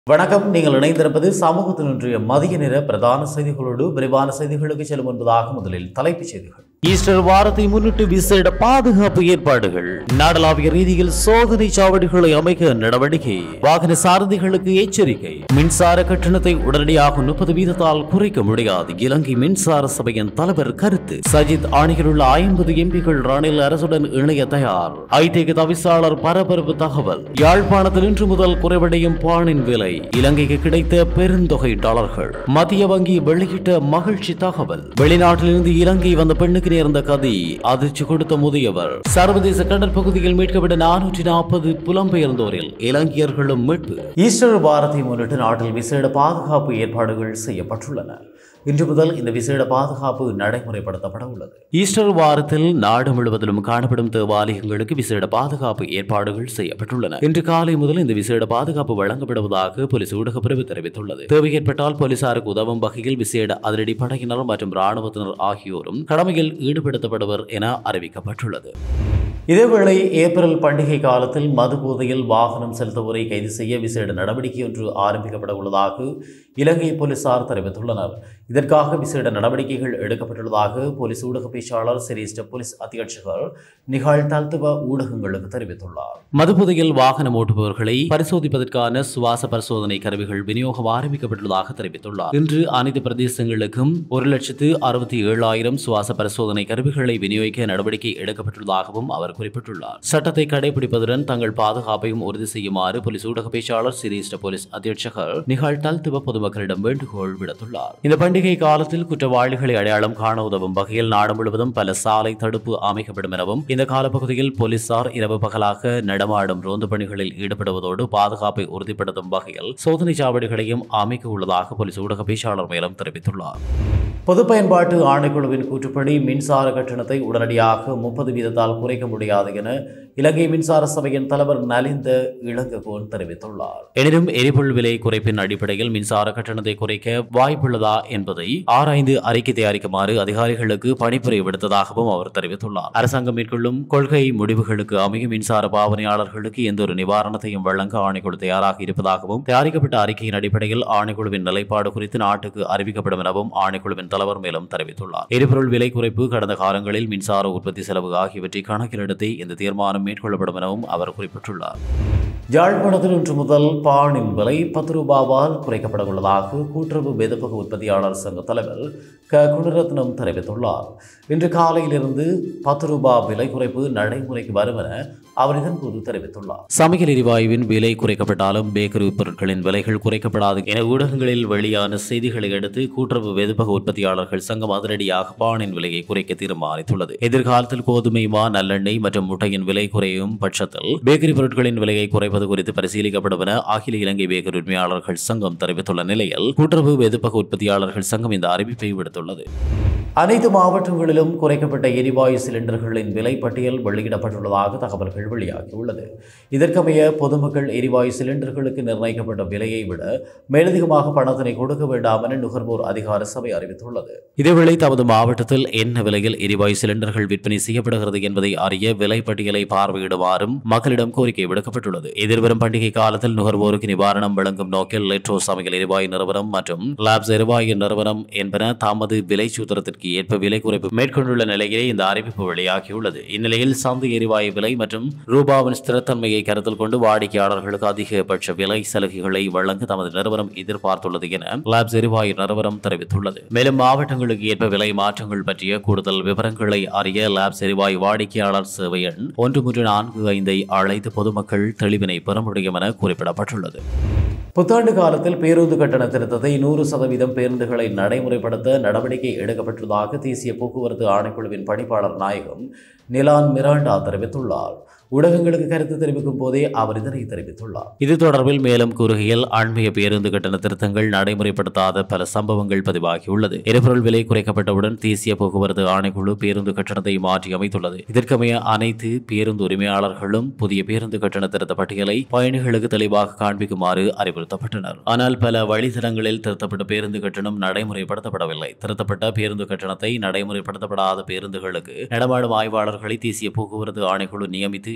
வணக்கம் நீங்கள் இணைந்திருப்பது சமூகத்தின் இன்றைய மதிய நேர பிரதான செய்திகளோடு விரிவான செய்திகளுக்கு செல்லும் என்பதாக முதலில் தலைப்புச் செய்திகள் ஈஸ்டர் வாரத்தை முன்னிட்டு விசேட பாதுகாப்பு ஏற்பாடுகள் நாடளாவிய ரீதியில் சோதனை சாவடிகளை அமைக்க நடவடிக்கை வாகன சாரதிகளுக்கு எச்சரிக்கை மின்சார கட்டணத்தை உடனடியாக முப்பது வீதத்தால் குறைக்க முடியாது இலங்கை மின்சார சபையின் தலைவர் கருத்து சஜித் ஆணையில் உள்ள ஐம்பது எம்பிகள் ரணில் அரசுடன் இணைய தயார் ஐடிக்கு தவிசாளர் பரபரப்பு தகவல் யாழ்ப்பாணத்தில் இன்று முதல் குறைவடையும் பானின் விலை இலங்கைக்கு கிடைத்த பெருந்தொகை டாலர்கள் மத்திய வங்கி வெளியிட்ட மகிழ்ச்சி தகவல் வெளிநாட்டிலிருந்து இலங்கை வந்த பெண்ணுக்கு நேர்ந்த கதி அதிர்ச்சி கொடுத்த முதியவர் சர்வதேச கடற்பகுதியில் மீட்கப்பட்ட நானூற்றி நாற்பது புலம்பெயர்ந்தோரில் இலங்கையர்களும் மீட்பு ஈஸ்டர் வாரத்தை முன்னிட்டு நாட்டில் விசேட பாதுகாப்பு ஏற்பாடுகள் செய்யப்பட்டுள்ளன இன்று முதல் இந்த விசேட பாதுகாப்பு நடைமுறைப்படுத்தப்பட உள்ளது ஈஸ்டர் வாரத்தில் நாடு முழுவதிலும் காணப்படும் தேவாலயங்களுக்கு விசேட பாதுகாப்பு ஏற்பாடுகள் செய்யப்பட்டுள்ளன இன்று காலை முதல் இந்த விசேட பாதுகாப்பு வழங்கப்படுவதாக போலீஸ் ஊடகப் பிரிவு தெரிவித்துள்ளது தேவை ஏற்பட்டால் போலீசாருக்கு உதவும் வகையில் விசேட அதிரடி படையினர் மற்றும் ராணுவத்தினர் ஆகியோரும் கடமையில் ஈடுபடுத்தப்படுவர் என அறிவிக்கப்பட்டுள்ளது இதேவேளை ஏப்ரல் பண்டிகை காலத்தில் மது போதையில் வாகனம் செலுத்துவோரை கைது செய்ய விசேட நடவடிக்கை ஒன்று ஆரம்பிக்கப்பட உள்ளதாக இலங்கை போலீசார் தெரிவித்துள்ளனர் இதற்காக விசேட நடவடிக்கைகள் எடுக்கப்பட்டுள்ளதாக போலீஸ் ஊடக பேச்சாளர் சிரேஷ்ட போலீஸ் அத்தியட்சகர் நிகால் தல்துவ ஊடகங்களுக்கு தெரிவித்துள்ளார் மதுபோதையில் வாகனம் ஓட்டுபவர்களை பரிசோதிப்பதற்கான சுவாச பரிசோதனை கருவிகள் விநியோகம் ஆரம்பிக்கப்பட்டுள்ளதாக தெரிவித்துள்ளார் இன்று அனைத்து பிரதேசங்களுக்கும் ஒரு லட்சத்து அறுபத்தி ஏழாயிரம் சுவாச பரிசோதனை கருவிகளை விநியோகிக்க நடவடிக்கை எடுக்கப்பட்டுள்ளதாகவும் அவர் குறிப்பிட்டுள்ளார் சட்டத்தை கடைபிடிப்பதுடன் தங்கள் பாதுகாப்பையும் உறுதி செய்யுமாறு போலீஸ் ஊடக பேச்சாளர் சிரேஷ்ட போலீஸ் அத்தியட்சகர் நிகால் தல்துவ பொதுமக்களிடம் வேண்டுகோள் விடுத்துள்ளார் இந்த பண்டிகை காலத்தில் குற்றவாளிகளை அடையாளம் காண உதவும் வகையில் நாடு முழுவதும் பல சாலை தடுப்பு அமைக்கப்படும் எனவும் இந்த காலப்பகுதியில் போலீசார் இரவு பகலாக நடமாடும் ரோந்து பணிகளில் ஈடுபடுவதோடு பாதுகாப்பை உறுதிப்படுத்தும் வகையில் சோதனை சாவடிகளையும் அமைக்க உள்ளதாக போலீஸ் ஊடக பேச்சாளர் மேலும் தெரிவித்துள்ளார் பொது பயன்பாட்டு ஆணைக்குழுவின் கூற்றுப்படி மின்சார கட்டணத்தை உடனடியாக முப்பது வீதத்தால் குறைக்க முடியாது என இலங்கை மின்சார சபையின் தலைவர் நலிந்த இளங்ககோன் தெரிவித்துள்ளார் எனினும் எரிபொருள் விலை குறைப்பின் அடிப்படையில் மின்சார கட்டணத்தை குறைக்க வாய்ப்புள்ளதா என்பதை ஆராய்ந்து அறிக்கை தயாரிக்குமாறு அதிகாரிகளுக்கு பணிப்புரை விடுத்ததாகவும் அவர் தெரிவித்துள்ளார் அரசாங்கம் மேற்கொள்ளும் கொள்கை முடிவுகளுக்கு அமைய மின்சார பாவனையாளர்களுக்கு எந்த ஒரு நிவாரணத்தையும் வழங்க ஆணைக்குழு தயாராக இருப்பதாகவும் தயாரிக்கப்பட்ட அறிக்கையின் அடிப்படையில் ஆணைக்குழுவின் நிலைப்பாடு குறித்து நாட்டுக்கு அறிவிக்கப்படும் எனவும் ஆணைக்குழுவின் தலைவர் மேலும் தெரிவித்துள்ளார் எரிபொருள் விலை குறைப்பு கடந்த காலங்களில் மின்சார உற்பத்தி செலவு ஆகியவற்றை கணக்கிலெடுத்து இந்த தீர்மானம் மேற்கொள்ளப்படும் எனவும் அவர் குறிப்பிட்டுள்ளார் யாழ்ப்பாணத்தில் இன்று முதல் பானின் விலை பத்து ரூபாவால் குறைக்கப்பட உள்ளதாக கூட்டுறவு வெதுப்பக உற்பத்தியாளர் சங்க தலைவர் க குணரத்னம் தெரிவித்துள்ளார் இன்று காலையிலிருந்து பத்து ரூபாய் விலை குறைப்பு நடைமுறைக்கு வரும் என அவர் இதன்போது தெரிவித்துள்ளார் சமையல் எரிவாயுவின் விலை குறைக்கப்பட்டாலும் பேக்கரி பொருட்களின் விலைகள் குறைக்கப்படாது என ஊடகங்களில் வெளியான செய்திகளை அடுத்து கூட்டுறவு வெதுப்பக உற்பத்தியாளர்கள் சங்கம் அதிரடியாக பானின் விலையை குறைக்க தீர்மானித்துள்ளது எதிர்காலத்தில் கோதுமை மா நல்லெண்ணெய் மற்றும் முட்டையின் விலை குறையும் பட்சத்தில் பேக்கரி பொருட்களின் விலையை குறைப்பது குறித்து பரிசீலிக்கப்படும் என அகில இலங்கை பேக்கரி உரிமையாளர்கள் சங்கம் தெரிவித்துள்ள நிலையில் கூட்டுறவு வெதுப்பக உற்பத்தியாளர்கள் சங்கம் இந்த அறிவிப்பை விடுத்துள்ளது அனைத்து மாவட்டங்களிலும் குறைக்கப்பட்ட எரிவாயு சிலிண்டர்களின் விலை பட்டியல் வெளியிடப்பட்டுள்ளதாக தகவல்கள் வெளியாகியுள்ளது இதற்கமைய பொதுமக்கள் எரிவாயு சிலிண்டர்களுக்கு நிர்ணயிக்கப்பட்ட விலையை விட மேலதிகமாக பணத்தினை கொடுக்க வேண்டாம் என நுகர்வோர் அதிகார சபை அறிவித்துள்ளது இதேவேளை தமது மாவட்டத்தில் என்ன விலையில் எரிவாயு சிலிண்டர்கள் விற்பனை செய்யப்படுகிறது என்பதை அறிய விலை பட்டியலை பார்வையிடுமாறும் மக்களிடம் கோரிக்கை விடுக்கப்பட்டுள்ளது எதிர்வரும் பண்டிகை காலத்தில் நுகர்வோருக்கு நிவாரணம் வழங்கும் நோக்கில் லெட்ரோ சமையல் எரிவாயு நிறுவனம் மற்றும் லாப்ஸ் எரிவாயு நிறுவனம் என்பன தமது விலை சூத்திரத்திற்கு ஏற்ப விலை குறைப்பு மேற்கொண்டுள்ள நிலையிலே இந்த அறிவிப்பு வெளியாகியுள்ளது இந்நிலையில் சந்தை எரிவாயு விலை மற்றும் ரூபாவின் ஸ்திரத்தன்மையை கருத்தில் கொண்டு வாடிக்கையாளர்களுக்கு அதிகபட்ச விலை சலுகைகளை வழங்க தமது நிறுவனம் எதிர்பார்த்துள்ளது என லாப்ஸ் எரிவாயு நிறுவனம் தெரிவித்துள்ளது மேலும் மாவட்டங்களுக்கு ஏற்ப விலை மாற்றங்கள் பற்றிய கூடுதல் விவரங்களை அறிய லாப்ஸ் எரிவாயு வாடிக்கையாளர் சேவை எண் ஒன்று மூன்று நான்கு ஐந்தை அழைத்து பொதுமக்கள் தெளிவினை பெற முடியும் என குறிப்பிடப்பட்டுள்ளது புத்தாண்டு காலத்தில் பேருந்து கட்டண திருத்தத்தை நூறு சதவீதம் பேருந்துகளை நடைமுறைப்படுத்த நடவடிக்கை எடுக்கப்பட்டுள்ளதாக தேசிய போக்குவரத்து ஆணைக்குழுவின் பணிப்பாளர் நாயகம் நிலான் மிராண்டா தெரிவித்துள்ளார் ஊடகங்களுக்கு கருத்து தெரிவிக்கும் போதே அவர் இதனை தெரிவித்துள்ளார் இது தொடர்பில் மேலும் கூறுகையில் அண்மைய பேருந்து கட்டண திருத்தங்கள் நடைமுறைப்படுத்தாத பல சம்பவங்கள் பதிவாகியுள்ளது எரிபொருள் விலை குறைக்கப்பட்டவுடன் தேசிய போக்குவரத்து ஆணைக்குழு பேருந்து கட்டணத்தை மாற்றி அமைத்துள்ளது இதற்கமைய அனைத்து பேருந்து உரிமையாளர்களும் புதிய பேருந்து கட்டண திருத்த பட்டியலை பயணிகளுக்கு தெளிவாக காண்பிக்குமாறு அறிவுறுத்தப்பட்டனர் ஆனால் பல வழித்தடங்களில் திருத்தப்பட்ட பேருந்து கட்டணம் நடைமுறைப்படுத்தப்படவில்லை திருத்தப்பட்ட பேருந்து கட்டணத்தை நடைமுறைப்படுத்தப்படாத பேருந்துகளுக்கு நடமாடும் ஆய்வாளர்களை தேசிய போக்குவரத்து ஆணைக்குழு நியமித்து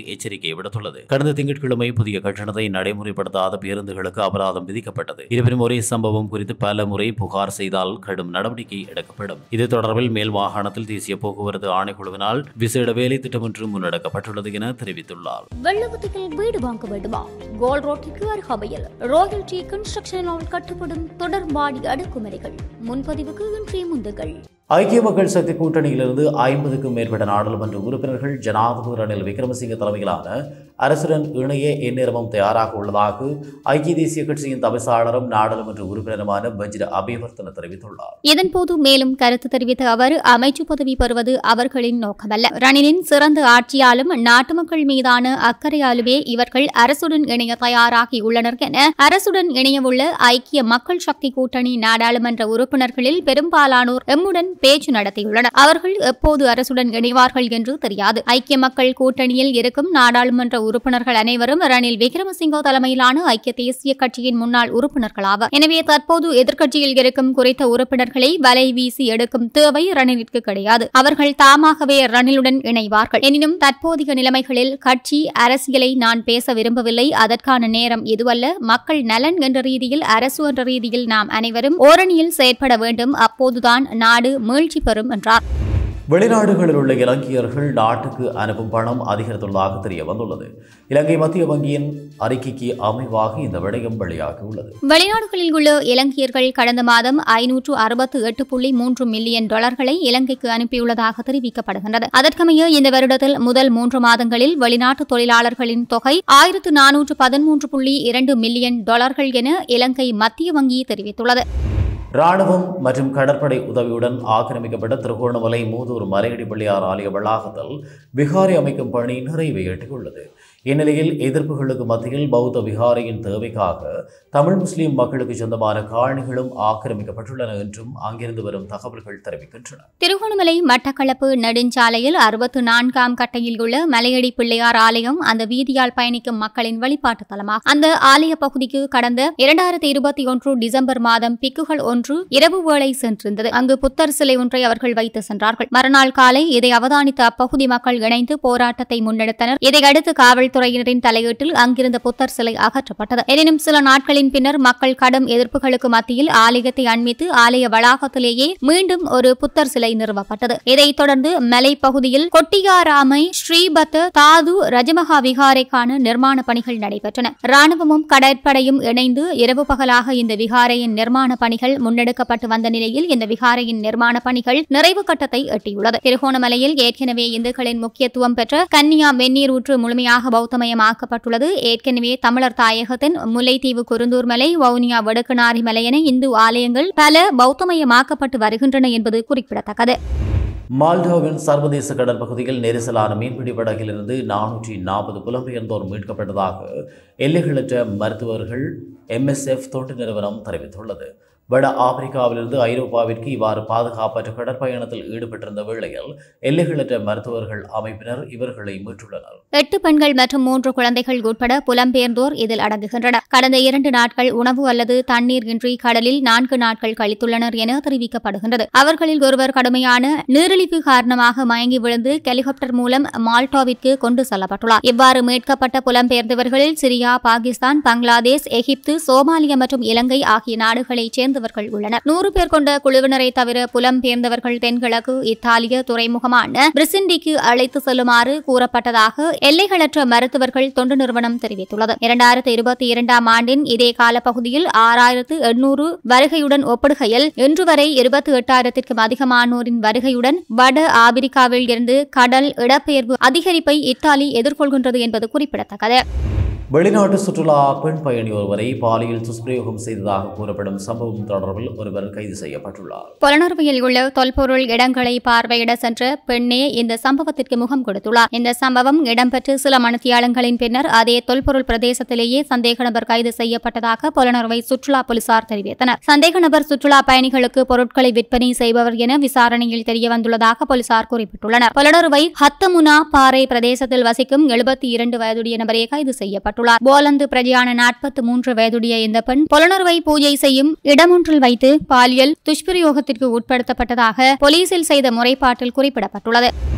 எச்சரிக்கை விடுத்துள்ளது கடந்த திங்கட்கிழமை புதிய கட்டணத்தை நடைமுறைப்படுத்தாத பேருந்துகளுக்கு அபராதம் விதிக்கப்பட்டது இருப்பினும் ஒரே சம்பவம் குறித்து பல முறை புகார் செய்தால் கடும் நடவடிக்கை எடுக்கப்படும் இது தொடர்பில் மேல் மாகாணத்தில் தேசிய போக்குவரத்து ஆணைக்குழுவினால் விசேட வேலை திட்டம் ஒன்று முன்னெடுக்கப்பட்டுள்ளது என தெரிவித்துள்ளார் வெள்ளவத்தியில் வீடு வாங்க வேண்டுமா கோல் ரோட்டிற்கு அருகாமையில் ராயல் டி கன்ஸ்ட்ரக்ஷனால் கட்டப்படும் தொடர்பாடி அடுக்குமுறைகள் முன்பதிவுக்கு இன்றைய முந்துகள் ஐக்கிய மக்கள் சக்தி கூட்டணியிலிருந்து ஐம்பதுக்கும் மேற்பட்ட நாடாளுமன்ற உறுப்பினர்கள் ஜனாதிபதி ரணில் விக்ரமசிங்க தலைமையிலான அரசுடன் இணைய எந்நேரமும் தயாராக உள்ளதாக ஐக்கிய தேசிய கட்சியின் தவிசாளரும் நாடாளுமன்ற உறுப்பினருமான பஜ்ர அபிவர்த்தன தெரிவித்துள்ளார் இதன்போது மேலும் கருத்து தெரிவித்த அவர் அமைச்சு பதவி பெறுவது அவர்களின் நோக்கமல்ல ரணிலின் சிறந்த ஆட்சியாலும் நாட்டு மக்கள் மீதான அக்கறையாலுமே இவர்கள் அரசுடன் இணைய தயாராகி உள்ளனர் என அரசுடன் இணையவுள்ள ஐக்கிய மக்கள் சக்தி கூட்டணி நாடாளுமன்ற உறுப்பினர்களில் பெரும்பாலானோர் எம்முடன் பேச்சு நடத்தியுள்ளனர் அவர்கள் எப்போது அரசுடன் இணைவார்கள் என்று தெரியாது ஐக்கிய மக்கள் கூட்டணியில் இருக்கும் நாடாளுமன்ற உறுப்பினர்கள் அனைவரும் ரணில் விக்ரமசிங்கோ தலைமையிலான ஐக்கிய தேசிய கட்சியின் முன்னாள் உறுப்பினர்களாவர் எனவே தற்போது எதிர்க்கட்சியில் இருக்கும் குறித்த உறுப்பினர்களை வலை வீசி எடுக்கும் தேவை ரணிலிற்கு கிடையாது அவர்கள் தாமாகவே ரணிலுடன் இணைவார்கள் எனினும் தற்போதைய நிலைமைகளில் கட்சி அரசியலை நான் பேச விரும்பவில்லை அதற்கான நேரம் இதுவல்ல மக்கள் நலன் என்ற ரீதியில் அரசு என்ற ரீதியில் நாம் அனைவரும் ஓரணியில் செயற்பட வேண்டும் அப்போதுதான் நாடு மீழ்ச்சி பெறும் என்றார் வெளிநாடுகளில் உள்ள இலங்கையர்கள் நாட்டுக்கு அனுப்பும் பணம் அதிகரித்துள்ளதாக தெரிய வந்துள்ளது இலங்கை மத்திய வங்கியின் அறிக்கைக்கு அமைவாக இந்த விடயம் வெளியாகியுள்ளது வெளிநாடுகளில் உள்ள இலங்கையர்கள் கடந்த மாதம் ஐநூற்று அறுபத்து எட்டு புள்ளி மூன்று மில்லியன் டாலர்களை இலங்கைக்கு அனுப்பியுள்ளதாக தெரிவிக்கப்படுகின்றது அதற்கமைய இந்த வருடத்தில் முதல் மூன்று மாதங்களில் வெளிநாட்டு தொழிலாளர்களின் தொகை ஆயிரத்து நானூற்று பதிமூன்று புள்ளி இரண்டு மில்லியன் டாலர்கள் என இலங்கை மத்திய வங்கி தெரிவித்துள்ளது ராணுவம் மற்றும் கடற்படை உதவியுடன் ஆக்கிரமிக்கப்பட்ட திருகோணமலை மூதூர் மலையடி பிள்ளையார் ஆலய வளாகத்தில் விகாரை அமைக்கும் பணி நிறைவை எட்டியுள்ளது இந்நிலையில் எதிர்ப்புகளுக்கு மத்தியில் பௌத்த விகாரையின் தேவைக்காக தமிழ் முஸ்லிம் மக்களுக்கு சொந்தமான காணிகளும் ஆக்கிரமிக்கப்பட்டுள்ளன என்றும் அங்கிருந்து வரும் தகவல்கள் தெரிவிக்கின்றன திருகோணமலை மட்டக்களப்பு நெடுஞ்சாலையில் அறுபத்து நான்காம் கட்டையில் உள்ள மலையடி பிள்ளையார் ஆலயம் அந்த வீதியால் பயணிக்கும் மக்களின் வழிபாட்டு தலமாகும் அந்த ஆலய பகுதிக்கு கடந்த இரண்டாயிரத்தி இருபத்தி ஒன்று டிசம்பர் மாதம் பிக்குகள் ஒன்று இரவு வேளை சென்றிருந்தது அங்கு புத்தர் சிலை ஒன்றை அவர்கள் வைத்து சென்றார்கள் மறுநாள் காலை இதை அவதானித்த அப்பகுதி மக்கள் இணைந்து போராட்டத்தை முன்னெடுத்தனர் இதையடுத்து காவல்துறையினரின் தலையீட்டில் அங்கிருந்த புத்தர் சிலை அகற்றப்பட்டது எனினும் சில நாட்களின் பின்னர் மக்கள் கடும் எதிர்ப்புகளுக்கு மத்தியில் ஆலயத்தை அண்மித்து ஆலய வளாகத்திலேயே மீண்டும் ஒரு புத்தர் சிலை நிறுவப்பட்டது இதைத் தொடர்ந்து மலை பகுதியில் கொட்டியாராமை ஸ்ரீபத் தாது ரஜமகா விகாரைக்கான நிர்மாண பணிகள் நடைபெற்றன ராணுவமும் கடற்படையும் இணைந்து இரவு பகலாக இந்த விகாரையின் நிர்மாண பணிகள் முன்னெடுக்கப்பட்டு வந்த நிலையில் இந்த விகாரையின் நிர்மாண பணிகள் நிறைவு கட்டத்தை எட்டியுள்ளது திருகோணமலையில் ஏற்கனவே இந்துக்களின் முக்கியத்துவம் பெற்ற கன்னியா வெந்நீர் ஊற்று முழுமையாக பௌத்தமயமாக்கப்பட்டுள்ளது ஏற்கனவே தமிழர் தாயகத்தின் முல்லைத்தீவு குருந்தூர் மலை வவுனியா வடுக்கனாரி மலை என இந்து ஆலயங்கள் பல பௌத்தமயமாக்கப்பட்டு வருகின்றன என்பது குறிப்பிடத்தக்கது மால்டோவின் சர்வதேச கடல் பகுதியில் நெரிசலான மீன்பிடி படகிலிருந்து நானூற்றி நாற்பது புலம்பெயர்ந்தோர் மீட்கப்பட்டதாக எல்லைகளற்ற மருத்துவர்கள் எம்எஸ்எஃப் தொண்டு நிறுவனம் தெரிவித்துள்ளது வட ஆப்பிரிக்காவிலிருந்து ஐரோப்பாவிற்கு இவ்வாறு பாதுகாப்பற்ற கடற்பயணத்தில் ஈடுபட்டிருந்த வேளையில் எல்லைகளற்ற மருத்துவர்கள் அமைப்பினர் இவர்களை மீட்டுள்ளனர் எட்டு பெண்கள் மற்றும் மூன்று குழந்தைகள் உட்பட புலம்பெயர்ந்தோர் இதில் அடங்குகின்றனர் கடந்த இரண்டு நாட்கள் உணவு அல்லது தண்ணீர் இன்றி கடலில் நான்கு நாட்கள் கழித்துள்ளனர் என தெரிவிக்கப்படுகின்றது அவர்களில் ஒருவர் கடுமையான நீரிழிவு காரணமாக மயங்கி விழுந்து ஹெலிகாப்டர் மூலம் மால்டோவிற்கு கொண்டு செல்லப்பட்டுள்ளார் இவ்வாறு மீட்கப்பட்ட புலம்பெயர்ந்தவர்களில் Syria Pakistan Bangladesh Egypt Somalia மற்றும் இலங்கை ஆகிய நாடுகளைச் சேர்ந்தவர்கள் உள்ளனர் நூறு பேர் கொண்ட குழுவினரை தவிர புலம்பெயர்ந்தவர்கள் தென்கிழக்கு இத்தாலிய துறைமுகமான பிரிசிண்டிக்கு அழைத்து செல்லுமாறு கூறப்பட்டதாக எல்லைகளற்ற மருத்துவர்கள் தொண்டு நிறுவனம் தெரிவித்துள்ளது இரண்டாயிரத்து இருபத்தி இரண்டாம் ஆண்டின் இதே காலப்பகுதியில் ஆறாயிரத்து எண்ணூறு வருகையுடன் ஒப்பிடுகையில் இன்று வரை இருபத்தி எட்டாயிரத்திற்கும் அதிகமானோரின் வருகையுடன் வட ஆப்பிரிக்காவில் இருந்து கடல் இடப்பெயர்வு அதிகரிப்பை இத்தாலி எதிர்கொள்கின்றது என்பது குறிப்பிடத்தக்கது வெளிநாட்டு சுற்றுலா பெண் பயணி ஒருவரை பாலியல் துஷ்பிரயோகம் செய்ததாக கூறப்படும் சம்பவம் தொடர்பில் ஒருவர் கைது செய்யப்பட்டுள்ளார் புலனறுவையில் உள்ள தொல்பொருள் இடங்களை பார்வையிட சென்ற பெண்ணே இந்த சம்பவத்திற்கு முகம் கொடுத்துள்ளார் இந்த சம்பவம் இடம்பெற்று சில மணித்தியாலங்களின் பின்னர் அதே தொல்பொருள் பிரதேசத்திலேயே சந்தேக நபர் கைது செய்யப்பட்டதாக புலனறுவை சுற்றுலா போலீசார் தெரிவித்தனர் சந்தேக நபர் சுற்றுலா பயணிகளுக்கு பொருட்களை விற்பனை செய்பவர் என விசாரணையில் தெரியவந்துள்ளதாக போலீசார் குறிப்பிட்டுள்ளனர் புலனறுவை ஹத்தமுனா பாறை பிரதேசத்தில் வசிக்கும் எழுபத்தி இரண்டு வயதுடைய நபரே கைது செய்யப்பட்டுள்ளார் போலந்து பிரஜையான நாற்பத்தி மூன்று வயதுடைய இந்த பெண் புலனறுவை பூஜை செய்யும் இடமொன்றில் வைத்து பாலியல் துஷ்பிரயோகத்திற்கு உட்படுத்தப்பட்டதாக போலீசில் செய்த முறைப்பாட்டில் குறிப்பிடப்பட்டுள்ளது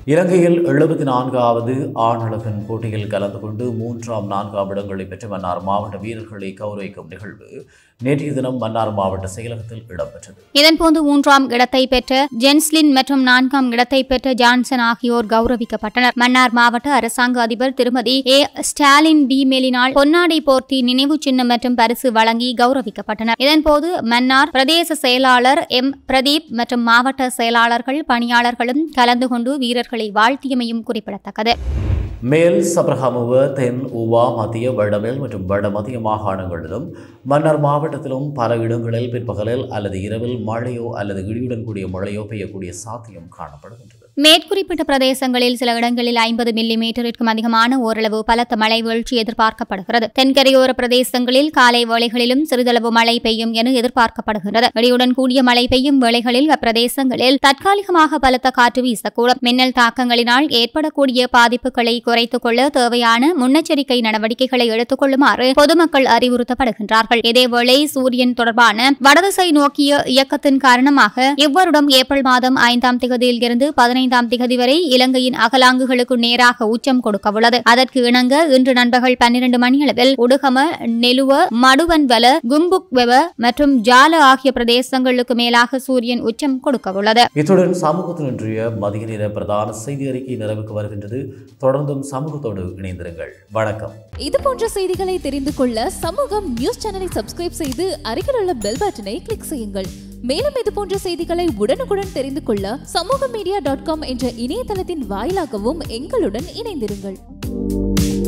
இலங்கையில் எழுபத்தி நான்காவது ஆணழகன் போட்டியில் கலந்து கொண்டு மூன்றாம் நான்காம் இடங்களை பெற்ற மன்னார் மாவட்ட வீரர்களை கௌரவிக்கும் நிகழ்வு நேற்றைய தினம் மன்னார் மாவட்ட செயலகத்தில் இடம்பெற்றது இதன்போது மூன்றாம் இடத்தை பெற்ற ஜென்ஸ்லின் மற்றும் நான்காம் இடத்தை பெற்ற ஜான்சன் ஆகியோர் கௌரவிக்கப்பட்டனர் மன்னார் மாவட்ட அரசாங்க அதிபர் திருமதி ஏ ஸ்டாலின் பி மெலினால் பொன்னாடை போர்த்தி நினைவு சின்னம் மற்றும் பரிசு வழங்கி கௌரவிக்கப்பட்டனர் இதன்போது மன்னார் பிரதேச செயலாளர் எம் பிரதீப் மற்றும் மாவட்ட செயலாளர்கள் பணியாளர்களும் கலந்து கொண்டு வீரர்களை வாழ்த்தியமையும் குறிப்பிடத்தக்கது மேல் சப்ரஹமுவ தென் உவா மத்திய வடமேல் மற்றும் வடமத்திய மாகாணங்களிலும் மன்னார் மாவட்டத்திலும் பல இடங்களில் பிற்பகலில் அல்லது இரவில் மழையோ அல்லது இடியுடன் கூடிய மழையோ பெய்யக்கூடிய சாத்தியம் காணப்படுகின்றது மேற்குறிப்பிட்ட பிரதேசங்களில் சில இடங்களில் ஐம்பது மில்லி மீட்டருக்கும் அதிகமான ஓரளவு பலத்த மழை வீழ்ச்சி எதிர்பார்க்கப்படுகிறது தென்கரையோர பிரதேசங்களில் காலை வேளைகளிலும் சிறிதளவு மழை பெய்யும் என எதிர்பார்க்கப்படுகிறது இடியுடன் கூடிய மழை பெய்யும் வேளைகளில் அப்பிரதேசங்களில் தற்காலிகமாக பலத்த காற்று வீசக்கூடும் மின்னல் தாக்கங்களினால் ஏற்படக்கூடிய பாதிப்புகளை குறைத்துக் கொள்ள தேவையான முன்னெச்சரிக்கை நடவடிக்கைகளை எடுத்துக் கொள்ளுமாறு பொதுமக்கள் அறிவுறுத்தப்படுகின்றார்கள் இதேவேளை சூரியன் தொடர்பான வடதிசை நோக்கிய இயக்கத்தின் காரணமாக இவ்வருடம் ஏப்ரல் மாதம் ஐந்தாம் திகதியில் இருந்து பதினைந்தாம் திகதி வரை இலங்கையின் அகலாங்குகளுக்கு நேராக உச்சம் கொடுக்க உள்ளது அதற்கு இணங்க இன்று நண்பகல் பன்னிரண்டு மணியளவில் உடுகம நெலுவ மடுவன்வல கும்புக் வெவ மற்றும் ஜால ஆகிய பிரதேசங்களுக்கு மேலாக சூரியன் உச்சம் கொடுக்க உள்ளது இத்துடன் சமூகத்தின் இன்றைய மதிய நேர பிரதான செய்தி அறிக்கை நிறைவுக்கு வருகின்றது தொடர்ந்தும் சமூகத்தோடு இணைந்திருங்கள் வணக்கம் இது போன்ற செய்திகளை தெரிந்து கொள்ள சமூகம் நியூஸ் சேனலை சப்ஸ்கிரைப் செய்து அருகில் உள்ள பெல் பட்டனை கிளிக் செய்யுங்கள் மேலும் இது போன்ற செய்திகளை உடனுக்குடன் தெரிந்து கொள்ள சமூக மீடியா டாட் காம் என்ற இணையதளத்தின் வாயிலாகவும் எங்களுடன் இணைந்திருங்கள்